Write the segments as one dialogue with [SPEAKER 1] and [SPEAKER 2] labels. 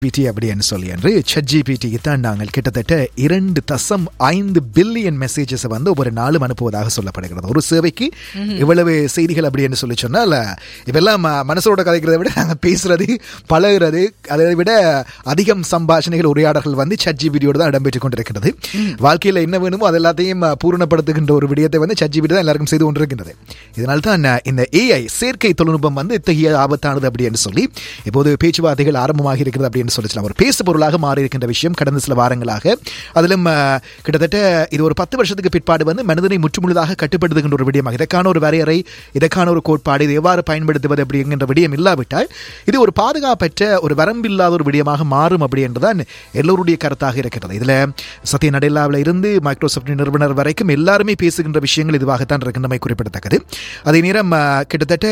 [SPEAKER 1] பிடி அப்படின்னு சொல்லி என்று சட்ஜிபிடிக்கு தான் நாங்கள் கிட்டத்தட்ட இரண்டு தசம் ஐந்து பில்லியன் மெசேஜஸ் வந்து ஒவ்வொரு நாளும் அனுப்புவதாக சொல்லப்படுகிறது ஒரு சேவைக்கு இவ்வளவு செய்திகள் அப்படின்னு சொல்லி சொன்னால் இவெல்லாம் ம- மனசோட கதைக்கிறதை விட நாங்கள் பேசுறது பழகுறது அதை விட அதிகம் சம்பாஷணைகள் உரையாடல்கள் வந்து சட்ஜிபிடியோடு தான் இடம்பெற்றுக் கொண்டிருக்கிறது வாழ்க்கையில் என்ன வேணுமோ அது எல்லாத்தையும் அஹ், பூரணப்படுத்துகின்ற ஒரு விடயத்தை வந்து சட்ஜிபிடி தான் எல்லாருக்கும் செய்து கொண்டிருக்கின்றது இதனால் தான் அஹ், இந்த ஏஐ செயற்கை தொழில்நுட்பம் வந்து இத்தகைய ஆபத்தானது அப்படின்னு சொல்லி இப்போது பேச்சுவார்த்தைகள் ஆரம்பமாக இருக்கிறது அப்படின்னு சொல்லி சொல்லலாம் ஒரு பேசு பொருளாக மாறி இருக்கின்ற விஷயம் கடந்த சில வாரங்களாக அதிலும் அஹ், கிட்டத்தட்ட இது ஒரு பத்து வருஷத்துக்கு பிற்பாடு வந்து மனிதனை முற்றுமுழுதாக கட்டுப்படுத்துகின்ற ஒரு விடயமாக இதற்கான ஒரு வரையறை இதற்கான ஒரு கோட்பாடு இது எவ்வாறு பயன்படுத்துவது அப்படிங்கிற விடயம் இல்லாவிட்டால் இது ஒரு பாதுகாப்பற்ற ஒரு வரம்பில்லாத ஒரு விடயமாக மாறும் அப்படி என்றுதான் எல்லோருடைய கருத்தாக இருக்கிறது இதுல சத்ய நடைலாவில் இருந்து மைக்ரோசாஃப்ட் நிறுவனர் வரைக்கும் எல்லாருமே பேசுகின்ற விஷயங்கள் இதுவாகத்தான் இருக்கின்றமை குறிப்பிடத்தக்கது அதே நேரம் அஹ், கிட்டத்தட்ட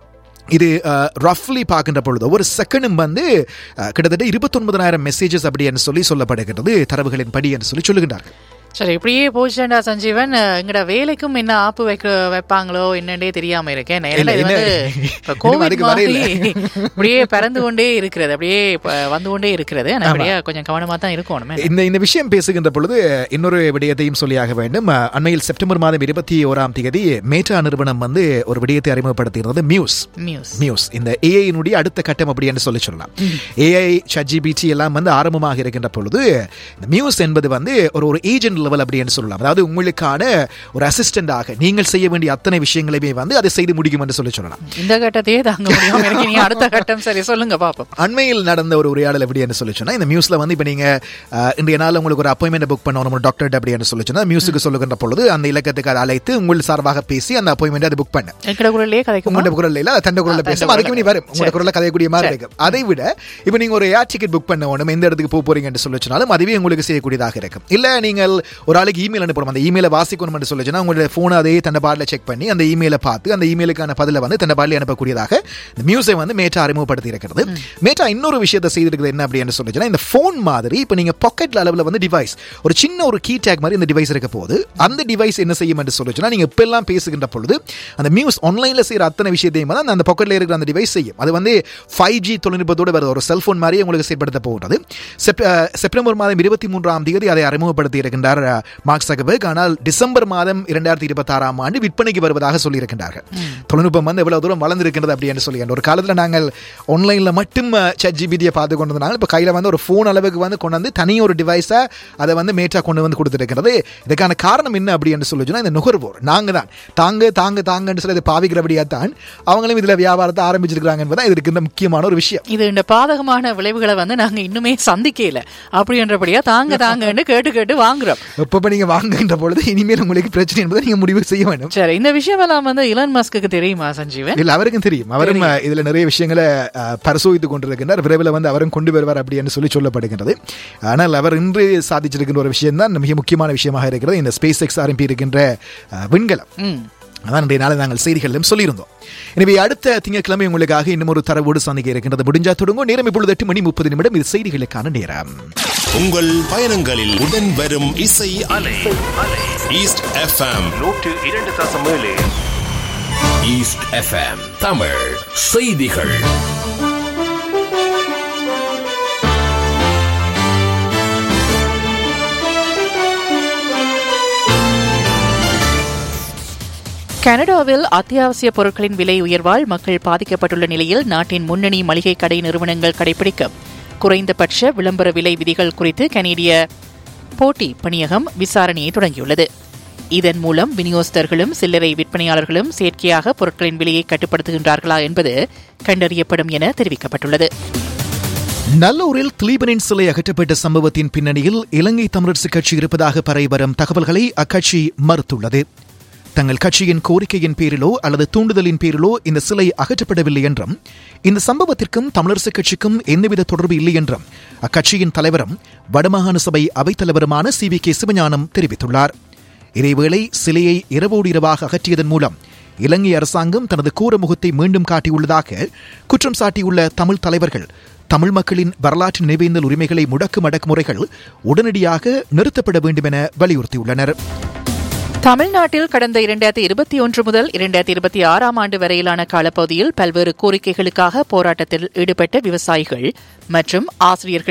[SPEAKER 1] இது ரஃப்லி பார்க்கின்ற பொழுது ஒரு செகண்டும் வந்து அஹ், கிட்டத்தட்ட இருபத்தொன்பதாயிரம் மெசேஜஸ் அப்படி என்று சொல்லி சொல்லப்படுகிறது தரவுகளின் படி என்று சொல்லி சொல்லுகின்றார்கள்
[SPEAKER 2] சரி இப்படியே போச்சுடா சஞ்சீவன் அஹ், எங்கட வேலைக்கும் என்ன ஆப்பு வைக்க வைப்பாங்களோ என்னன்னே தெரியாம இருக்கேன்
[SPEAKER 1] இல்ல,
[SPEAKER 2] இது வந்து
[SPEAKER 1] இன்னும்
[SPEAKER 2] இப்ப
[SPEAKER 1] இன்னும்
[SPEAKER 2] கோவிட்
[SPEAKER 1] அதுக்கு
[SPEAKER 2] மாதிரி
[SPEAKER 1] வரையில.
[SPEAKER 2] அப்படியே பறந்து கொண்டே இருக்கிறது அப்படியே இப்ப வந்து கொண்டே இருக்கிறது ஆனா அப்படியே கொஞ்சம் கவனமா தான் இருக்கணும்
[SPEAKER 1] இந்த இந்த விஷயம் பேசுகின்ற பொழுது இன்னொரு விடயத்தையும் சொல்லியாக வேண்டும் அஹ், அண்மையில் செப்டம்பர் மாதம் இருபத்தி ஓராம் தேதி மேட்டா நிறுவனம் வந்து ஒரு விடயத்தை அறிமுகப்படுத்துகிறது மியூஸ்
[SPEAKER 2] நியூஸ்
[SPEAKER 1] மியூஸ் இந்த ஏஐனுடைய அடுத்த கட்டம் அப்படி என்று சொல்லி சொல்லலாம் ஏஐ சஜிபிடி எல்லாம் வந்து ஆரம்பமாக இருக்கின்ற பொழுது இந்த மியூஸ் என்பது வந்து ஒரு ஒரு ஏஜென்ட் லெவல் அப்படி என்று சொல்லலாம் அதாவது உங்களுக்கான ஒரு அசிஸ்டண்டாக நீங்கள் செய்ய வேண்டிய அத்தனை விஷயங்களையுமே வந்து அதை செய்து முடியும் என்று சொல்லி சொல்லலாம்
[SPEAKER 2] இந்த கட்டத்தையே தாங்க முடியாம இருக்கு நீங்க அடுத்த கட்டம் சரி சொல்லுங்க பாப்போம்
[SPEAKER 1] அண்மையில் நடந்த ஒரு உரையாடல் எப்படி என்று சொல்லி சொன்னா இந்த மியூஸ்ல வந்து இப்போ நீங்க அஹ், இன்றைய நாள் உங்களுக்கு ஒரு அப்பாயின்மெண்ட் புக் பண்ணணும் ஒரு டாக்டர் அப்படி என்று சொல்லி சொன்னா மியூஸுக்கு சொல்லுகின்ற பொழுது அந்த இலக்கத்துக்கு அதை அழைத்து உங்கள் சார்பாக பேசி அந்த அப்பாயின்மெண்ட் அதை புக் பண்ண
[SPEAKER 2] எங்கட குரல்லே கதைக்குமா
[SPEAKER 1] உங்களோட குரல் இல்ல தண்ட குரல்ல
[SPEAKER 2] ஆ,
[SPEAKER 1] பேசும்
[SPEAKER 2] தண்ட
[SPEAKER 1] அதுக்கு நீ
[SPEAKER 2] குரல்ல.
[SPEAKER 1] வரும் உங்களோட குரல்ல கதையக்கூடிய மாதிரி இருக்கும் அதை விட இப்போ நீங்க ஒரு ஏர் டிக்கெட் புக் பண்ண ஒண்ணும் எந்த இடத்துக்கு போக போறீங்க என்று சொல்லிச்சுனாலும் அதுவே உங்களுக்கு செய்யக்கூடியதாக இருக்கும் இல்ல நீங்கள் ஒரு ஆளுக்கு இமெயில் அனுப்புறோம் அந்த இமெயிலை வாசிக்கணும் என்று சொல்லிச்சுன்னா உங்களுடைய போனை அதே தண்ட பாடல செக் பண்ணி அந்த இமெயிலை பார்த்து அந்த இமெயிலுக்கான பதில வந்து தண்ட பாடல அனுப்பக்கூடியதாக இந்த மியூசியம் வந்து மேட்டா அறிமுகப்படுத்தி இருக்கிறது மேட்டா இன்னொரு விஷயத்தை செய்திருக்கிறது என்ன அப்படின்னு சொல்லிச்சுன்னா இந்த ஃபோன் மாதிரி இப்போ நீங்க பாக்கெட்ல அளவில் வந்து டிவைஸ் ஒரு சின்ன ஒரு கீ டேக் மாதிரி இந்த டிவைஸ் இருக்க போது அந்த டிவைஸ் என்ன செய்யும் என்று சொல்லிச்சுன்னா நீங்க இப்பெல்லாம் பேசுகின்ற பொழுது அந்த மியூஸ் ஆன்லைன்ல செய்யற அத்தனை விஷயத்தையும் வந்து அந்த- அந்த பாக்கெட்ல இருக்கிற அந்த டிவைஸ் செய்யும் அது வந்து ஃபைவ் ஜி தொழில்நுட்பத்தோடு வருது ஒரு செல்போன் மாதிரியே உங்களுக்கு செயல்படுத்த போகிறது செப்- அஹ், செப்டம்பர் மாதம் இருபத்தி மூன்றாம் தேதி அதை அறிமுகப்படுத்தி இருக்கின்றார் அஹ், மார்க் சகபர்க் ஆனால் டிசம்பர் மாதம் இரண்டாயிரத்தி இருபத்தாறாம் ஆண்டு விற்பனைக்கு வருவதாக சொல்லியிருக்கின்றார்கள் தொழில்நுட்பம் வந்து எவ்வளவு தூரம் வளர்ந்திருக்கின்றது அப்படி என்று சொல்லி ஒரு காலத்தில் நாங்கள் ஆன்லைன்ல மட்டும் சட் ஜிபிடியை பார்த்து கொண்டு வந்தனால இப்போ கையில் வந்து ஒரு ஃபோன் அளவுக்கு வந்து கொண்டு வந்து தனி ஒரு டிவைஸை அதை வந்து மேட்டா கொண்டு வந்து கொடுத்துருக்கிறது இதுக்கான காரணம் என்ன அப்படி என்று சொல்லி சொன்னா இந்த நுகர்வோர் நாங்க தான் தாங்க தாங்க தாங்கன்னு சொல்லி இதை பாவிக்கிறபடியா தான் அவங்களும் இதுல வியாபாரத்தை ஆரம்பிச்சிருக்கிறாங்க என்பதுதான் இது இருக்கின்ற முக்கியமான ஒரு விஷயம்
[SPEAKER 2] இது இந்த பாதகமான விளைவுகளை வந்து நாங்க இன்னுமே சந்திக்கல அப்படின்றபடியா தாங்க தாங்கன்னு கேட்டு கேட்டு வாங்குறோம்
[SPEAKER 1] எப்ப நீங்க வாங்குகின்ற பொழுது இனிமேல் உங்களுக்கு பிரச்சனை என்பதை நீங்க முடிவு செய்ய வேண்டும்
[SPEAKER 2] சரி இந்த விஷயம் எல்லாம் வந்து இலன் மஸ்க்கு தெரியுமா சஞ்சீவன்
[SPEAKER 1] இல்ல அவருக்கும் தெரியும் அவரும் அஹ், இதுல நிறைய விஷயங்களை அஹ், பரிசோதித்துக் கொண்டிருக்கின்றார் விரைவில் வந்து அவரும் கொண்டு வருவார் அப்படி என்று சொல்லி சொல்லப்படுகின்றது ஆனால் அவர் இன்று சாதிச்சிருக்கின்ற ஒரு விஷயம் தான் மிக முக்கியமான விஷயமாக இருக்கிறது இந்த ஸ்பேஸ் எக்ஸ் ஆரம்பி இருக்கின்ற அஹ், விண்கலம்
[SPEAKER 2] ம்
[SPEAKER 1] அதான் இன்றைய நாளை நாங்கள் செய்திகளிலும் சொல்லியிருந்தோம் எனவே அடுத்த திங்கட்கிழமை உங்களுக்காக இன்னும் ஒரு தரவோடு சந்திக்க இருக்கின்றது முடிஞ்சா தொடங்கும் நேரம் இப்பொழுது எட்டு மணி முப்பது நிமிடம் இது செய்திகளுக்கான நேரம்
[SPEAKER 3] உங்கள் பயணங்களில் உடன் வரும் இசை அலை ஈஸ்ட் எஃப்எம்
[SPEAKER 4] நூற்று இரண்டு தசம் ஏழு
[SPEAKER 5] ஈஸ்ட் எஃப்எம் தமிழ் செய்திகள்
[SPEAKER 2] கனடாவில் அத்தியாவசிய பொருட்களின் விலை உயர்வால் மக்கள் பாதிக்கப்பட்டுள்ள நிலையில் நாட்டின் முன்னணி மளிகை கடை நிறுவனங்கள் கடைபிடிக்கும் குறைந்தபட்ச விளம்பர விலை விதிகள் குறித்து கனேடிய போட்டி பணியகம் விசாரணையை தொடங்கியுள்ளது இதன் மூலம் விநியோகஸ்தர்களும் சில்லறை விற்பனையாளர்களும் செயற்கையாக பொருட்களின் விலையை கட்டுப்படுத்துகின்றார்களா என்பது கண்டறியப்படும் என தெரிவிக்கப்பட்டுள்ளது
[SPEAKER 1] நல்லூரில் திலீபனின் சிலை அகற்றப்பட்ட சம்பவத்தின் பின்னணியில் இலங்கை தமிழரசு கட்சி இருப்பதாக பரவி வரும் தகவல்களை அக்கட்சி மறுத்துள்ளது தங்கள் கட்சியின் கோரிக்கையின் பேரிலோ அல்லது தூண்டுதலின் பேரிலோ இந்த சிலை அகற்றப்படவில்லை என்றும் இந்த சம்பவத்திற்கும் தமிழரசு கட்சிக்கும் எந்தவித தொடர்பு இல்லை என்றும் அக்கட்சியின் தலைவரும் வடமாகாண சபை அவைத்தலைவருமான சி வி கே சிவஞானம் தெரிவித்துள்ளார் இதேவேளை சிலையை இரவோடு இரவாக அகற்றியதன் மூலம் இலங்கை அரசாங்கம் தனது கூற முகத்தை மீண்டும் காட்டியுள்ளதாக குற்றம் சாட்டியுள்ள தமிழ் தலைவர்கள் தமிழ் மக்களின் வரலாற்று நினைவேந்தல் உரிமைகளை முடக்கும் அடக்குமுறைகள் உடனடியாக நிறுத்தப்பட வேண்டும் என வலியுறுத்தியுள்ளனர்
[SPEAKER 2] தமிழ்நாட்டில் கடந்த இரண்டாயிரத்தி இருபத்தி ஒன்று முதல் இரண்டாயிரத்தி இருபத்தி ஆறாம் ஆண்டு வரையிலான காலப்பகுதியில் பல்வேறு கோரிக்கைகளுக்காக போராட்டத்தில் ஈடுபட்ட விவசாயிகள் மற்றும் ஆசிரியர்கள்